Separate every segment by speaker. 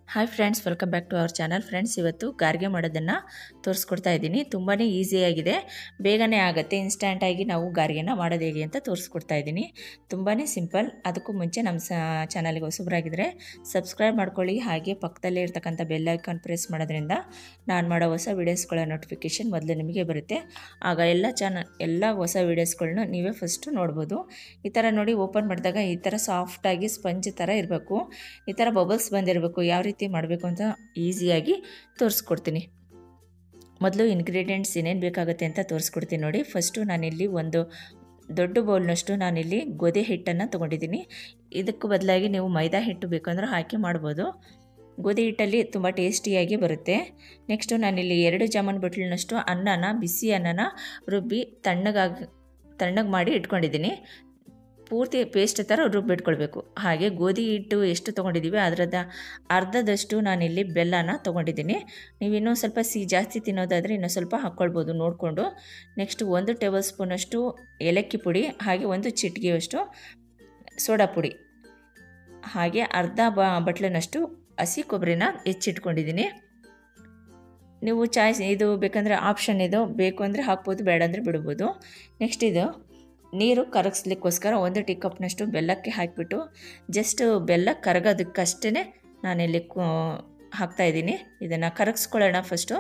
Speaker 1: hi friends welcome back to our channel friends ಇವತ್ತು ಗಾರ್ಗೆ ಮಾಡೋದನ್ನು ತೋರಿಸ್ಕೊಡ್ತಾ ಇದ್ದೀನಿ ತುಂಬಾ ಈಸಿಯಾಗಿದೆ ಬೇಗನೆ ಆಗುತ್ತೆ ಇನ್ಸ್ಟ್ಯಾಂಟಾಗಿ ನಾವು ಗಾರ್ಗೆನ ಮಾಡೋದು ಹೇಗೆ ಅಂತ ತೋರಿಸ್ಕೊಡ್ತಾ ಇದ್ದೀನಿ ತುಂಬಾ ಸಿಂಪಲ್ ಅದಕ್ಕೂ ಮುಂಚೆ ನಮ್ಮ ಸ ಚಾನಲ್ಗೆ ಹೊಸಬ್ರಾಗಿದ್ದರೆ ಸಬ್ಸ್ಕ್ರೈಬ್ ಮಾಡ್ಕೊಳ್ಳಿ ಹಾಗೆ ಪಕ್ಕದಲ್ಲೇ ಇರ್ತಕ್ಕಂಥ ಬೆಲ್ ಐಕಾನ್ ಪ್ರೆಸ್ ಮಾಡೋದ್ರಿಂದ ನಾನು ಮಾಡೋ ಹೊಸ ವೀಡಿಯೋಸ್ಗಳ ನೋಟಿಫಿಕೇಷನ್ ಮೊದಲು ನಿಮಗೆ ಬರುತ್ತೆ ಆಗ ಎಲ್ಲ ಚಾನ ಎಲ್ಲ ಹೊಸ ವೀಡಿಯೋಸ್ಗಳನ್ನ ನೀವೇ ಫಸ್ಟು ನೋಡ್ಬೋದು ಈ ಥರ ನೋಡಿ ಓಪನ್ ಮಾಡಿದಾಗ ಈ ಥರ ಸಾಫ್ಟಾಗಿ ಸ್ಪಂಜ್ ಥರ ಇರಬೇಕು ಈ ಥರ ಬಬಲ್ಸ್ ಬಂದಿರಬೇಕು ಯಾವ ರೀತಿ ಮಾಡಬೇಕು ಅಂತ ಈಸಿಯಾಗಿ ತೋರಿಸ್ಕೊಡ್ತೀನಿ ಮೊದಲು ಇಂಗ್ರೀಡಿಯೆಂಟ್ಸ್ ಏನೇನು ಬೇಕಾಗುತ್ತೆ ಅಂತ ತೋರಿಸ್ಕೊಡ್ತೀನಿ ನೋಡಿ ಫಸ್ಟು ನಾನಿಲ್ಲಿ ಒಂದು ದೊಡ್ಡ ಬೌಲ್ನಷ್ಟು ನಾನಿಲ್ಲಿ ಗೋಧಿ ಹಿಟ್ಟನ್ನು ತೊಗೊಂಡಿದ್ದೀನಿ ಇದಕ್ಕೂ ಬದಲಾಗಿ ನೀವು ಮೈದಾ ಹಿಟ್ಟು ಬೇಕಂದ್ರೆ ಹಾಕಿ ಮಾಡ್ಬೋದು ಗೋಧಿ ಹಿಟ್ಟಲ್ಲಿ ತುಂಬ ಟೇಸ್ಟಿಯಾಗಿ ಬರುತ್ತೆ ನೆಕ್ಸ್ಟು ನಾನಿಲ್ಲಿ ಎರಡು ಜಾಮೂನ್ ಬಟ್ಲಿನಷ್ಟು ಅನ್ನನ ಬಿಸಿ ಅನ್ನನ ರುಬ್ಬಿ ತಣ್ಣಗಾಗಿ ತಣ್ಣಗೆ ಮಾಡಿ ಇಟ್ಕೊಂಡಿದ್ದೀನಿ ಪೂರ್ತಿ ಪೇಸ್ಟ್ ಥರ ರುಬ್ಬಿಟ್ಕೊಳ್ಬೇಕು ಹಾಗೆ ಗೋಧಿ ಹಿಟ್ಟು ಎಷ್ಟು ತೊಗೊಂಡಿದ್ದೀವಿ ಅದರದ ಅರ್ಧದಷ್ಟು ನಾನಿಲ್ಲಿ ಬೆಲ್ಲನ ತೊಗೊಂಡಿದ್ದೀನಿ ನೀವು ಇನ್ನೂ ಸ್ವಲ್ಪ ಸಿಹಿ ಜಾಸ್ತಿ ತಿನ್ನೋದಾದರೆ ಇನ್ನೂ ಸ್ವಲ್ಪ ಹಾಕ್ಕೊಳ್ಬೋದು ನೋಡಿಕೊಂಡು ನೆಕ್ಸ್ಟ್ ಒಂದು ಟೇಬಲ್ ಸ್ಪೂನಷ್ಟು ಏಲಕ್ಕಿ ಪುಡಿ ಹಾಗೆ ಒಂದು ಚಿಟಿಗೆಯಷ್ಟು ಸೋಡಾ ಪುಡಿ ಹಾಗೆ ಅರ್ಧ ಬ ಬಟ್ಲಿನಷ್ಟು ಹಸಿ ಕೊಬ್ಬರಿನ ಹೆಚ್ಚಿಟ್ಕೊಂಡಿದ್ದೀನಿ ನೀವು ಚಾಯ್ಸ್ ಇದು ಬೇಕಂದರೆ ಆಪ್ಷನ್ ಇದು ಬೇಕು ಅಂದರೆ ಹಾಕ್ಬೋದು ಬೇಡ ಅಂದರೆ ಬಿಡ್ಬೋದು ನೆಕ್ಸ್ಟ್ ಇದು ನೀರು ಕರಗಿಸ್ಲಿಕ್ಕೋಸ್ಕರ ಒಂದು ಟೀ ಕಪ್ನಷ್ಟು ಬೆಲ್ಲಕ್ಕೆ ಹಾಕಿಬಿಟ್ಟು ಜಸ್ಟ್ ಬೆಲ್ಲ ಕರಗೋದಕ್ಕಷ್ಟೇ ನಾನಿಲ್ಲಿ ಹಾಕ್ತಾಯಿದ್ದೀನಿ ಇದನ್ನು ಕರಗಿಸ್ಕೊಳ್ಳೋಣ ಫಸ್ಟು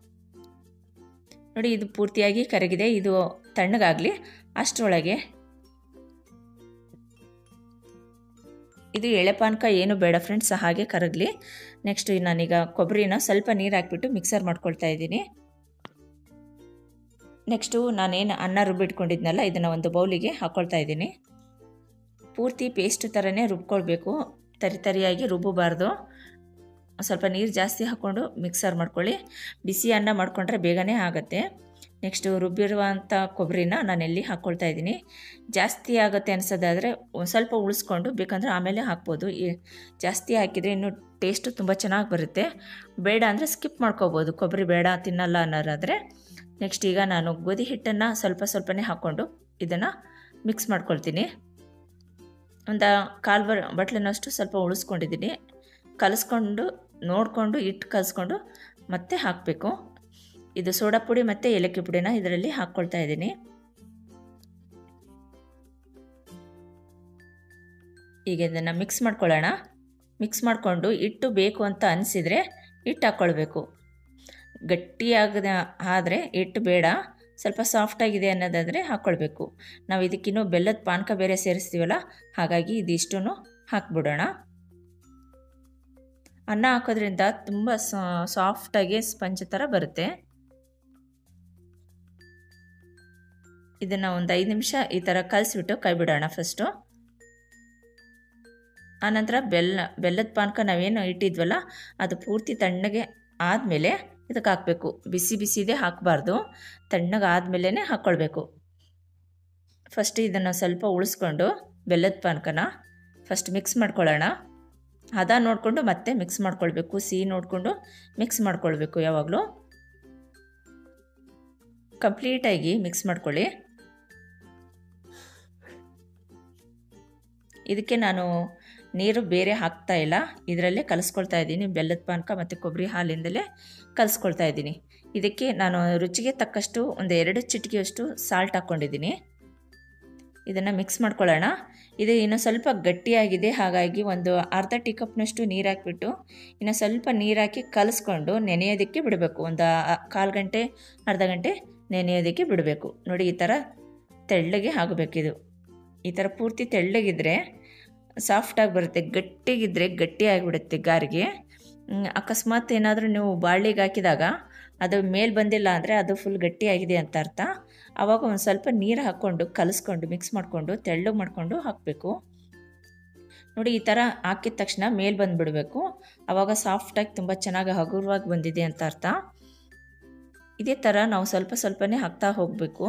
Speaker 1: ನೋಡಿ ಇದು ಪೂರ್ತಿಯಾಗಿ ಕರಗಿದೆ ಇದು ತಣ್ಣಗಾಗಲಿ ಅಷ್ಟರೊಳಗೆ ಇದು ಎಳೆಪಾನಕ ಏನು ಬೇಡ ಫ್ರೆಂಡ್ಸ್ ಹಾಗೆ ಕರಗಲಿ ನೆಕ್ಸ್ಟ್ ನಾನೀಗ ಕೊಬ್ಬರಿನ ಸ್ವಲ್ಪ ನೀರು ಹಾಕ್ಬಿಟ್ಟು ಮಿಕ್ಸರ್ ಮಾಡ್ಕೊಳ್ತಾ ಇದ್ದೀನಿ ನೆಕ್ಸ್ಟು ನಾನೇನು ಅನ್ನ ರುಬ್ಬಿಟ್ಕೊಂಡಿದ್ನಲ್ಲ ಇದನ್ನು ಒಂದು ಬೌಲಿಗೆ ಹಾಕ್ಕೊಳ್ತಾ ಇದ್ದೀನಿ ಪೂರ್ತಿ ಪೇಸ್ಟ್ ಥರನೇ ರುಬ್ಕೊಳ್ಬೇಕು ತರಿ ತರಿಯಾಗಿ ರುಬ್ಬಬಾರ್ದು ಸ್ವಲ್ಪ ನೀರು ಜಾಸ್ತಿ ಹಾಕ್ಕೊಂಡು ಮಿಕ್ಸರ್ ಮಾಡ್ಕೊಳ್ಳಿ ಬಿಸಿ ಅನ್ನ ಮಾಡಿಕೊಂಡ್ರೆ ಬೇಗನೆ ಆಗುತ್ತೆ ನೆಕ್ಸ್ಟು ರುಬ್ಬಿರುವಂಥ ಕೊಬ್ಬರಿನ ನಾನೆಲ್ಲಿ ಹಾಕ್ಕೊಳ್ತಾ ಇದ್ದೀನಿ ಜಾಸ್ತಿ ಆಗುತ್ತೆ ಅನಿಸೋದಾದರೆ ಒಂದು ಸ್ವಲ್ಪ ಉಳಿಸ್ಕೊಂಡು ಬೇಕಂದರೆ ಆಮೇಲೆ ಹಾಕ್ಬೋದು ಜಾಸ್ತಿ ಹಾಕಿದರೆ ಇನ್ನೂ ಟೇಸ್ಟು ತುಂಬ ಚೆನ್ನಾಗಿ ಬರುತ್ತೆ ಬೇಡ ಅಂದರೆ ಸ್ಕಿಪ್ ಮಾಡ್ಕೋಬೋದು ಕೊಬ್ಬರಿ ಬೇಡ ತಿನ್ನಲ್ಲ ಅನ್ನೋರಾದರೆ ನೆಕ್ಸ್ಟ್ ಈಗ ನಾನು ಗೋಧಿ ಹಿಟ್ಟನ್ನು ಸ್ವಲ್ಪ ಸ್ವಲ್ಪನೇ ಹಾಕ್ಕೊಂಡು ಇದನ್ನು ಮಿಕ್ಸ್ ಮಾಡ್ಕೊಳ್ತೀನಿ ಒಂದು ಕಾಲು ಬ ಬಟ್ಲಿನಷ್ಟು ಸ್ವಲ್ಪ ಉಳಿಸ್ಕೊಂಡಿದ್ದೀನಿ ಕಲಿಸ್ಕೊಂಡು ನೋಡಿಕೊಂಡು ಹಿಟ್ಟು ಕಲಿಸ್ಕೊಂಡು ಮತ್ತೆ ಹಾಕಬೇಕು ಇದು ಸೋಡಾ ಪುಡಿ ಮತ್ತು ಏಲಕ್ಕಿ ಪುಡಿನ ಇದರಲ್ಲಿ ಹಾಕ್ಕೊಳ್ತಾ ಇದ್ದೀನಿ ಈಗ ಇದನ್ನು ಮಿಕ್ಸ್ ಮಾಡ್ಕೊಳ್ಳೋಣ ಮಿಕ್ಸ್ ಮಾಡಿಕೊಂಡು ಹಿಟ್ಟು ಬೇಕು ಅಂತ ಅನಿಸಿದರೆ ಹಿಟ್ಟು ಹಾಕ್ಕೊಳ್ಬೇಕು ಗಟ್ಟಿಯಾಗದ ಆದರೆ ಹಿಟ್ಟು ಬೇಡ ಸ್ವಲ್ಪ ಸಾಫ್ಟಾಗಿದೆ ಅನ್ನೋದಾದರೆ ಹಾಕ್ಕೊಳ್ಬೇಕು ನಾವು ಇದಕ್ಕಿನ್ನೂ ಬೆಲ್ಲದ ಪಾನಕ ಬೇರೆ ಸೇರಿಸ್ತೀವಲ್ಲ ಹಾಗಾಗಿ ಇದಿಷ್ಟೂ ಹಾಕ್ಬಿಡೋಣ ಅನ್ನ ಹಾಕೋದ್ರಿಂದ ತುಂಬ ಸಾಫ್ಟಾಗಿ ಸ್ಪಂಜ್ ಥರ ಬರುತ್ತೆ ಇದನ್ನು ಒಂದು ಐದು ನಿಮಿಷ ಈ ಥರ ಕಲಿಸ್ಬಿಟ್ಟು ಕೈ ಬಿಡೋಣ ಫಸ್ಟು ಆನಂತರ ಬೆಲ್ಲ ಬೆಲ್ಲದ ಪಾನಕ ನಾವೇನು ಇಟ್ಟಿದ್ವಲ್ಲ ಅದು ಪೂರ್ತಿ ತಣ್ಣಗೆ ಆದಮೇಲೆ ಇದಕ್ಕೆ ಹಾಕಬೇಕು ಬಿಸಿ ಬಿಸಿದೇ ಹಾಕಬಾರ್ದು ತಣ್ಣಗೆ ಆದಮೇಲೆ ಹಾಕ್ಕೊಳ್ಬೇಕು ಫಸ್ಟ್ ಇದನ್ನು ಸ್ವಲ್ಪ ಉಳಿಸ್ಕೊಂಡು ಬೆಲ್ಲದ ಪಾನಕನ ಫಸ್ಟ್ ಮಿಕ್ಸ್ ಮಾಡ್ಕೊಳ್ಳೋಣ ಹದ ನೋಡಿಕೊಂಡು ಮತ್ತೆ ಮಿಕ್ಸ್ ಮಾಡ್ಕೊಳ್ಬೇಕು ಸಿಹಿ ನೋಡಿಕೊಂಡು ಮಿಕ್ಸ್ ಮಾಡ್ಕೊಳ್ಬೇಕು ಯಾವಾಗಲೂ ಕಂಪ್ಲೀಟಾಗಿ ಮಿಕ್ಸ್ ಮಾಡ್ಕೊಳ್ಳಿ ಇದಕ್ಕೆ ನಾನು ನೀರು ಬೇರೆ ಹಾಕ್ತಾ ಇಲ್ಲ ಇದರಲ್ಲೇ ಕಲಿಸ್ಕೊಳ್ತಾ ಇದ್ದೀನಿ ಬೆಲ್ಲದ ಪಾನಕ ಮತ್ತು ಕೊಬ್ಬರಿ ಹಾಲಿಂದಲೇ ಕಲಿಸ್ಕೊಳ್ತಾ ಇದ್ದೀನಿ ಇದಕ್ಕೆ ನಾನು ರುಚಿಗೆ ತಕ್ಕಷ್ಟು ಒಂದು ಎರಡು ಚಿಟಿಕೆಯಷ್ಟು ಸಾಲ್ಟ್ ಹಾಕ್ಕೊಂಡಿದ್ದೀನಿ ಇದನ್ನು ಮಿಕ್ಸ್ ಮಾಡ್ಕೊಳ್ಳೋಣ ಇದು ಇನ್ನೂ ಸ್ವಲ್ಪ ಗಟ್ಟಿಯಾಗಿದೆ ಹಾಗಾಗಿ ಒಂದು ಅರ್ಧ ಟೀ ಕಪ್ನಷ್ಟು ನೀರು ಹಾಕಿಬಿಟ್ಟು ಇನ್ನು ಸ್ವಲ್ಪ ನೀರು ಹಾಕಿ ಕಲಿಸ್ಕೊಂಡು ನೆನೆಯೋದಕ್ಕೆ ಬಿಡಬೇಕು ಒಂದು ಕಾಲು ಗಂಟೆ ಅರ್ಧ ಗಂಟೆ ನೆನೆಯೋದಕ್ಕೆ ಬಿಡಬೇಕು ನೋಡಿ ಈ ಥರ ತೆಳ್ಳಗೆ ಆಗಬೇಕಿದು ಈ ಥರ ಪೂರ್ತಿ ತೆಳ್ಳಗಿದ್ರೆ ಸಾಫ್ಟಾಗಿ ಬರುತ್ತೆ ಗಟ್ಟಿಗಿದ್ರೆ ಗಟ್ಟಿ ಆಗಿಬಿಡುತ್ತೆ ಗಾರಿಗೆ ಅಕಸ್ಮಾತ್ ಏನಾದರೂ ನೀವು ಬಾಳಿಗೆ ಹಾಕಿದಾಗ ಅದು ಮೇಲೆ ಬಂದಿಲ್ಲ ಅಂದರೆ ಅದು ಫುಲ್ ಗಟ್ಟಿಯಾಗಿದೆ ಅಂತ ಅರ್ಥ ಆವಾಗ ಒಂದು ಸ್ವಲ್ಪ ನೀರು ಹಾಕ್ಕೊಂಡು ಕಲಿಸ್ಕೊಂಡು ಮಿಕ್ಸ್ ಮಾಡಿಕೊಂಡು ತೆಳ್ಳಗೆ ಮಾಡಿಕೊಂಡು ಹಾಕಬೇಕು ನೋಡಿ ಈ ಥರ ಹಾಕಿದ ತಕ್ಷಣ ಮೇಲೆ ಬಂದುಬಿಡಬೇಕು ಆವಾಗ ಸಾಫ್ಟಾಗಿ ತುಂಬ ಚೆನ್ನಾಗಿ ಹಗುರವಾಗಿ ಬಂದಿದೆ ಅಂತ ಅರ್ಥ ಇದೇ ಥರ ನಾವು ಸ್ವಲ್ಪ ಸ್ವಲ್ಪನೇ ಹಾಕ್ತಾ ಹೋಗಬೇಕು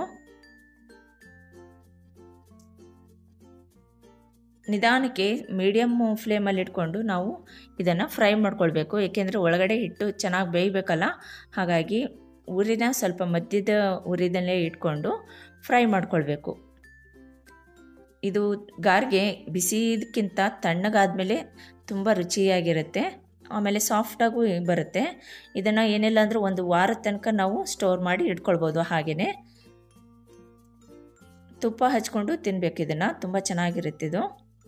Speaker 1: ನಿಧಾನಕ್ಕೆ ಮೀಡಿಯಮ್ ಫ್ಲೇಮಲ್ಲಿ ಇಟ್ಕೊಂಡು ನಾವು ಇದನ್ನು ಫ್ರೈ ಮಾಡ್ಕೊಳ್ಬೇಕು ಏಕೆಂದರೆ ಒಳಗಡೆ ಹಿಟ್ಟು ಚೆನ್ನಾಗಿ ಬೇಯಬೇಕಲ್ಲ ಹಾಗಾಗಿ ಉರಿನ ಸ್ವಲ್ಪ ಮಧ್ಯದ ಉರಿದಲ್ಲೇ ಇಟ್ಕೊಂಡು ಫ್ರೈ ಮಾಡ್ಕೊಳ್ಬೇಕು ಇದು ಗಾರ್ಗೆ ಬಿಸಿದಕ್ಕಿಂತ ತಣ್ಣಗಾದ್ಮೇಲೆ ತುಂಬ ರುಚಿಯಾಗಿರುತ್ತೆ ಆಮೇಲೆ ಸಾಫ್ಟಾಗೂ ಬರುತ್ತೆ ಇದನ್ನು ಏನಿಲ್ಲ ಅಂದರೂ ಒಂದು ವಾರದ ತನಕ ನಾವು ಸ್ಟೋರ್ ಮಾಡಿ ಇಟ್ಕೊಳ್ಬೋದು ಹಾಗೆಯೇ ತುಪ್ಪ ಹಚ್ಕೊಂಡು ತಿನ್ನಬೇಕು ಇದನ್ನು ತುಂಬ ಚೆನ್ನಾಗಿರುತ್ತೆ ಇದು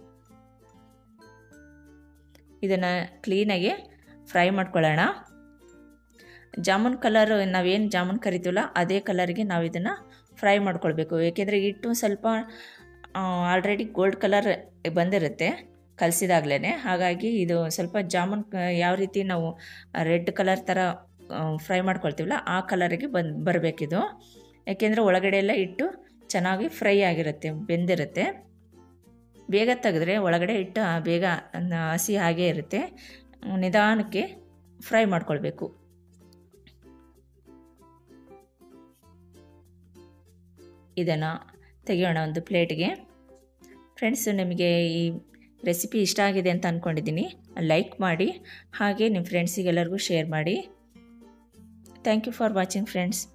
Speaker 1: ಇದನ್ನು ಕ್ಲೀನಾಗಿ ಫ್ರೈ ಮಾಡ್ಕೊಳ್ಳೋಣ ಜಾಮೂನ್ ಕಲರ್ ನಾವೇನು ಜಾಮೂನ್ ಕರಿತೀವಲ್ಲ ಅದೇ ಕಲರ್ಗೆ ನಾವು ಇದನ್ನು ಫ್ರೈ ಮಾಡ್ಕೊಳ್ಬೇಕು ಏಕೆಂದರೆ ಹಿಟ್ಟು ಸ್ವಲ್ಪ ಆಲ್ರೆಡಿ ಗೋಲ್ಡ್ ಕಲರ್ ಬಂದಿರುತ್ತೆ ಕಲಸಿದಾಗಲೇ ಹಾಗಾಗಿ ಇದು ಸ್ವಲ್ಪ ಜಾಮೂನ್ ಯಾವ ರೀತಿ ನಾವು ರೆಡ್ ಕಲರ್ ಥರ ಫ್ರೈ ಮಾಡ್ಕೊಳ್ತೀವಲ್ಲ ಆ ಕಲರಿಗೆ ಬಂದು ಬರಬೇಕಿದು ಯಾಕೆಂದರೆ ಒಳಗಡೆ ಎಲ್ಲ ಇಟ್ಟು ಚೆನ್ನಾಗಿ ಫ್ರೈ ಆಗಿರುತ್ತೆ ಬೆಂದಿರುತ್ತೆ ಬೇಗ ತೆಗೆದ್ರೆ ಒಳಗಡೆ ಇಟ್ಟು ಬೇಗ ಹಸಿ ಹಾಗೇ ಇರುತ್ತೆ ನಿಧಾನಕ್ಕೆ ಫ್ರೈ ಮಾಡ್ಕೊಳ್ಬೇಕು ಇದನ್ನು ತೆಗೆಯೋಣ ಒಂದು ಪ್ಲೇಟ್ಗೆ ಫ್ರೆಂಡ್ಸ್ ನಿಮಗೆ ಈ ರೆಸಿಪಿ ಇಷ್ಟ ಆಗಿದೆ ಅಂತ ಅಂದ್ಕೊಂಡಿದ್ದೀನಿ ಲೈಕ್ ಮಾಡಿ ಹಾಗೆ ನಿಮ್ಮ ಫ್ರೆಂಡ್ಸಿಗೆಲ್ಲರಿಗೂ ಶೇರ್ ಮಾಡಿ thank you for watching friends